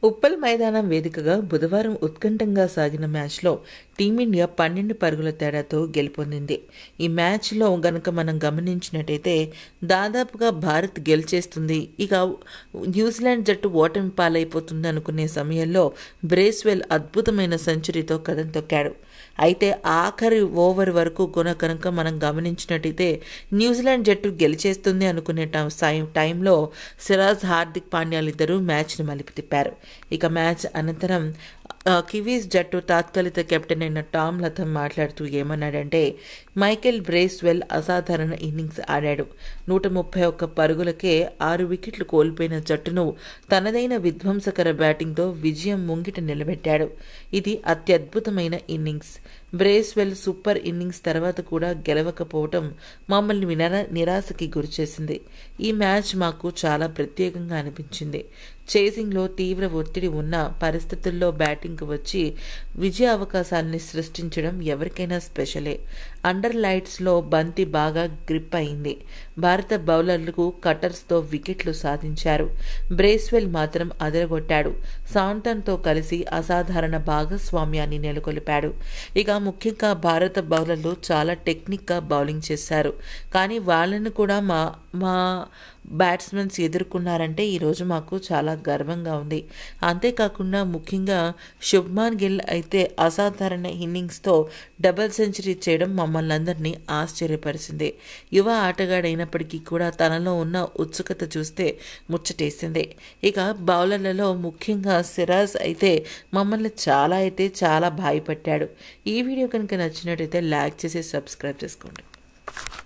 ఉప్పల్ మైదానం వేదికగా బుధవారం ఉత్కంఠంగా సాగిన మ్యాచ్లో టీమిండియా పన్నెండు పరుగుల తేడాతో గెలుపొందింది ఈ మ్యాచ్లో గనక మనం గమనించినట్టయితే దాదాపుగా భారత్ గెలిచేస్తుంది ఇక న్యూజిలాండ్ జట్టు ఓటమి పాలైపోతుంది అనుకునే సమయంలో బ్రేస్వెల్ అద్భుతమైన సెంచరీతో కథం తొక్కాడు అయితే ఆఖరి ఓవర్ వరకు కొన కనుక మనం గమనించినట్టయితే న్యూజిలాండ్ జట్టు గెలిచేస్తుంది అనుకునే టైం టైంలో సిరాజ్ హార్దిక్ పాండ్యాలిద్దరూ మ్యాచ్ను మలిపి తిప్పారు ఇక మ్యాచ్ అనంతరం కివీస్ జట్టు తాత్కాలిక కెప్టెన్ అయిన టామ్ లథమ్ మాట్లాడుతూ ఏమన్నాడంటే మైకెల్ బ్రేస్వెల్ అసాధారణ ఇన్నింగ్స్ ఆడాడు నూట ముప్పై ఒక్క పరుగులకే ఆరు వికెట్లు కోల్పోయిన జట్టును తనదైన విధ్వంసకర బ్యాటింగ్తో విజయం ముంగిట నిలబెట్టాడు ఇది అత్యద్భుతమైన ఇన్నింగ్స్ బ్రేస్వెల్ సూపర్ ఇన్నింగ్స్ తర్వాత కూడా గెలవకపోవటం మమ్మల్ని నిరా నిరాశకి గురిచేసింది ఈ మ్యాచ్ మాకు చాలా ప్రత్యేకంగా అనిపించింది చేసింగ్లో తీవ్ర ఒత్తిడి ఉన్న పరిస్థితుల్లో బ్యాటింగ్కు వచ్చి విజయ అవకాశాలని సృష్టించడం ఎవరికైనా స్పెషలే అండర్ లైట్స్లో బంతి బాగా గ్రిప్ అయింది భారత బౌలర్లకు కటర్స్తో వికెట్లు సాధించారు బ్రేస్వెల్ మాత్రం అదరగొట్టాడు సాంటన్తో కలిసి అసాధారణ భాగస్వామ్యాన్ని నెలకొల్పాడు ఇక ముఖ్యంగా భారత బౌలర్లు చాలా టెక్నిక్గా బౌలింగ్ చేశారు కానీ వాళ్ళను కూడా మా మా బ్యాట్స్మెన్స్ ఎదుర్కొన్నారంటే ఈరోజు మాకు చాలా గర్వంగా ఉంది అంతేకాకుండా ముఖ్యంగా శుభ్మాన్ గిల్ అయితే అసాధారణ ఇన్నింగ్స్తో డబుల్ సెంచరీ చేయడం మమ్మల్ని అందరినీ ఆశ్చర్యపరిచింది యువ ఆటగాడైనప్పటికీ కూడా తనలో ఉన్న ఉత్సుకత చూస్తే ముచ్చటేసింది ఇక బౌలర్లలో ముఖ్యంగా సిరాజ్ అయితే మమ్మల్ని చాలా అయితే చాలా భయపెట్టాడు ఈ వీడియో కనుక నచ్చినట్టయితే లైక్ చేసి సబ్స్క్రైబ్ చేసుకోండి